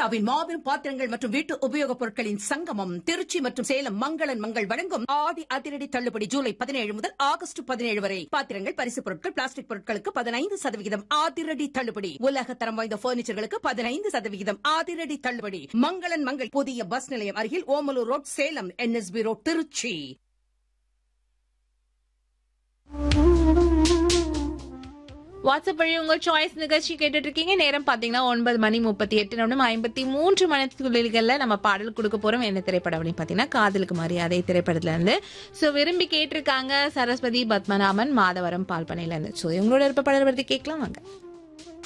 இந்தியாவின் மாபெரும் பாத்திரங்கள் மற்றும் வீட்டு உபயோகப் பொருட்களின் சங்கமம் திருச்சி மற்றும் சேலம் மங்களன் மங்கள் வழங்கும் ஆடி அதிரடி தள்ளுபடி ஜூலை பதினேழு முதல் ஆகஸ்ட் பதினேழு வரை பாத்திரங்கள் பரிசுப் பொருட்கள் பிளாஸ்டிக் பொருட்களுக்கு பதினைந்து சதவிகிதம் அதிரடி தள்ளுபடி உலக தரம் வாய்ந்த பர்னிச்சர்களுக்கு பதினைந்து சதவிகிதம் அதிரடி தள்ளுபடி மங்களன் மங்கள் புதிய பஸ் நிலையம் அருகில் Omalur road Salem NSP road Tiruchi WhatsApp வழி உங்கள் சாய்ஸ் நிகழ்ச்சி கேட்டுட்டு இருக்கீங்க நேரம் பாத்தீங்கன்னா ஒன்பது மணி முப்பத்தி எட்டு நிமிடம் ஐம்பத்தி மூன்று மணித்துளிகள்ல நம்ம பாடல் கொடுக்க போறோம் என்ன திரைப்படம் அப்படின்னு பாத்தீங்கன்னா காதலுக்கு மரியாதை திரைப்படத்துல இருந்து சோ விரும்பி கேட்டிருக்காங்க சரஸ்வதி பத்மநாபன் மாதவரம் பால்பனையில இருந்து சோ இவங்களோட இருப்ப பாடல் பத்தி கேட்கலாம் வாங்க